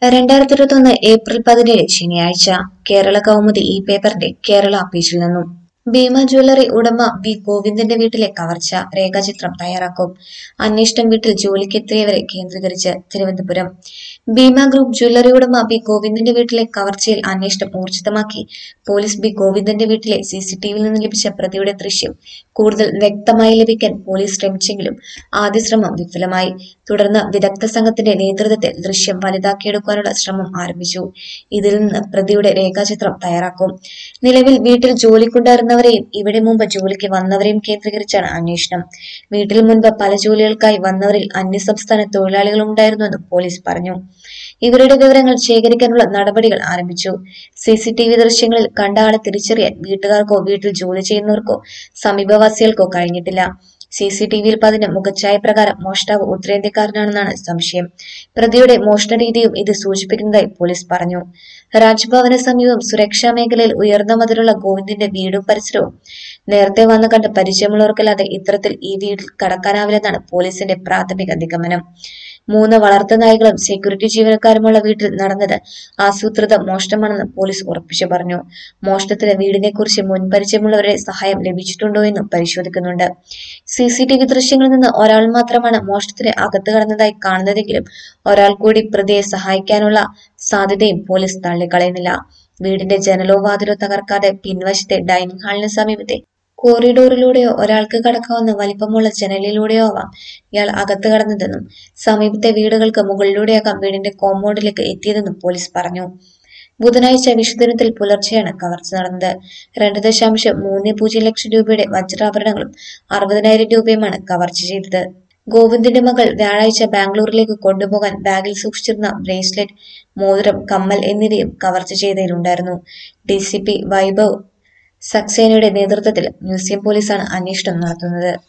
രണ്ടായിരത്തി ഇരുപത്തൊന്ന് ഏപ്രിൽ പതിനേഴ് ശനിയാഴ്ച കേരള കൗമുദി ഈ പേപ്പറിന്റെ കേരള പേജിൽ നിന്നും ഭീമ ജ്വല്ലറി ഉടമ ബി ഗോവിന്ദന്റെ വീട്ടിലെ കവർച്ച രേഖാചിത്രം തയ്യാറാക്കും അന്വേഷണം വീട്ടിൽ ജോലിക്കെത്തിയവരെ കേന്ദ്രീകരിച്ച് തിരുവനന്തപുരം ഭീമ ഗ്രൂപ്പ് ജ്വല്ലറി ഉടമ ബി ഗോവിന്ദന്റെ വീട്ടിലെ കവർച്ചയിൽ അന്വേഷണം ഊർജിതമാക്കി പോലീസ് ബി ഗോവിന്ദന്റെ വീട്ടിലെ സി സി ടി വിയിൽ നിന്ന് ലഭിച്ച പ്രതിയുടെ ദൃശ്യം കൂടുതൽ വ്യക്തമായി ലഭിക്കാൻ പോലീസ് ശ്രമിച്ചെങ്കിലും ആദ്യ ശ്രമം വിഫലമായി തുടർന്ന് വിദഗ്ധ സംഘത്തിന്റെ നേതൃത്വത്തിൽ ദൃശ്യം വലുതാക്കിയെടുക്കാനുള്ള ശ്രമം ആരംഭിച്ചു ഇതിൽ നിന്ന് പ്രതിയുടെ രേഖാചിത്രം തയ്യാറാക്കും നിലവിൽ വീട്ടിൽ ജോലിക്കുണ്ടായിരുന്നവരെയും ഇവിടെ മുമ്പ് ജോലിക്ക് വന്നവരെയും കേന്ദ്രീകരിച്ചാണ് അന്വേഷണം വീട്ടിൽ മുൻപ് പല ജോലികൾക്കായി വന്നവരിൽ അന്യസംസ്ഥാന തൊഴിലാളികൾ ഉണ്ടായിരുന്നുവെന്നും പോലീസ് പറഞ്ഞു ഇവരുടെ വിവരങ്ങൾ ശേഖരിക്കാനുള്ള നടപടികൾ ആരംഭിച്ചു സി സി ടി വി ദൃശ്യങ്ങളിൽ കണ്ട ആളെ തിരിച്ചറിയാൻ വീട്ടുകാർക്കോ വീട്ടിൽ ജോലി ചെയ്യുന്നവർക്കോ സമീപവാസികൾക്കോ കഴിഞ്ഞിട്ടില്ല സി സി ടി വിയിൽ പതിന് മുഖച്ഛായ പ്രകാരം മോഷ്ടാവ് ഉത്തരേന്ത്യക്കാരനാണെന്നാണ് സംശയം പ്രതിയുടെ മോഷണ രീതിയും ഇത് സൂചിപ്പിക്കുന്നതായി പോലീസ് പറഞ്ഞു രാജ്ഭവന് സമീപം സുരക്ഷാ മേഖലയിൽ ഉയർന്ന മതിലുള്ള ഗോവിന്ദിന്റെ വീടും പരിസരവും നേരത്തെ വന്ന് കണ്ട് പരിചയമുള്ളവർക്കല്ലാതെ ഇത്തരത്തിൽ ഈ വീട്ടിൽ കടക്കാനാവില്ലെന്നാണ് പോലീസിന്റെ പ്രാഥമിക നിഗമനം മൂന്ന് വളർത്തു നായ്കളും സെക്യൂരിറ്റി ജീവനക്കാരുമുള്ള വീട്ടിൽ നടന്നത് ആസൂത്രിത മോഷണമാണെന്ന് പോലീസ് ഉറപ്പിച്ചു പറഞ്ഞു മോഷണത്തിന് വീടിനെ കുറിച്ച് മുൻപരിചയമുള്ളവരുടെ സഹായം ലഭിച്ചിട്ടുണ്ടോ എന്നും പരിശോധിക്കുന്നുണ്ട് സി സി ടി വി ദൃശ്യങ്ങളിൽ നിന്ന് ഒരാൾ മാത്രമാണ് മോഷണത്തിന് അകത്ത് കടന്നതായി കാണുന്നതെങ്കിലും ഒരാൾ കൂടി പ്രതിയെ സഹായിക്കാനുള്ള സാധ്യതയും പോലീസ് തള്ളിക്കളയുന്നില്ല വീടിന്റെ ജനലോ വാതിലോ തകർക്കാതെ പിൻവശത്തെ ഡൈനിങ് ഹാളിന് സമീപത്തെ കോറിഡോറിലൂടെയോ ഒരാൾക്ക് കടക്കാവുന്ന വലിപ്പമുള്ള ജനലിലൂടെയോ ആവാം ഇയാൾ അകത്ത് കടന്നതെന്നും സമീപത്തെ വീടുകൾക്ക് മുകളിലൂടെയാകാം വീടിന്റെ കോമ്പൗണ്ടിലേക്ക് എത്തിയതെന്നും പോലീസ് പറഞ്ഞു ബുധനാഴ്ച വിഷുദിനത്തിൽ പുലർച്ചെയാണ് കവർച്ച നടന്നത് രണ്ട് ദശാംശം മൂന്ന് പൂജ്യം ലക്ഷം രൂപയുടെ വജ്രാഭരണങ്ങളും അറുപതിനായിരം രൂപയുമാണ് കവർച്ച ചെയ്തത് ഗോവിന്ദിന്റെ മകൾ വ്യാഴാഴ്ച ബാംഗ്ലൂരിലേക്ക് കൊണ്ടുപോകാൻ ബാഗിൽ സൂക്ഷിച്ചിരുന്ന ബ്രേസ്ലെറ്റ് മോതിരം കമ്മൽ എന്നിവയും കവർച്ച ചെയ്തതിലുണ്ടായിരുന്നു ഡി സി പി വൈഭവ് സക്സേനയുടെ നേതൃത്വത്തിൽ മ്യൂസിയം പോലീസാണ് അന്വേഷണം നടത്തുന്നത്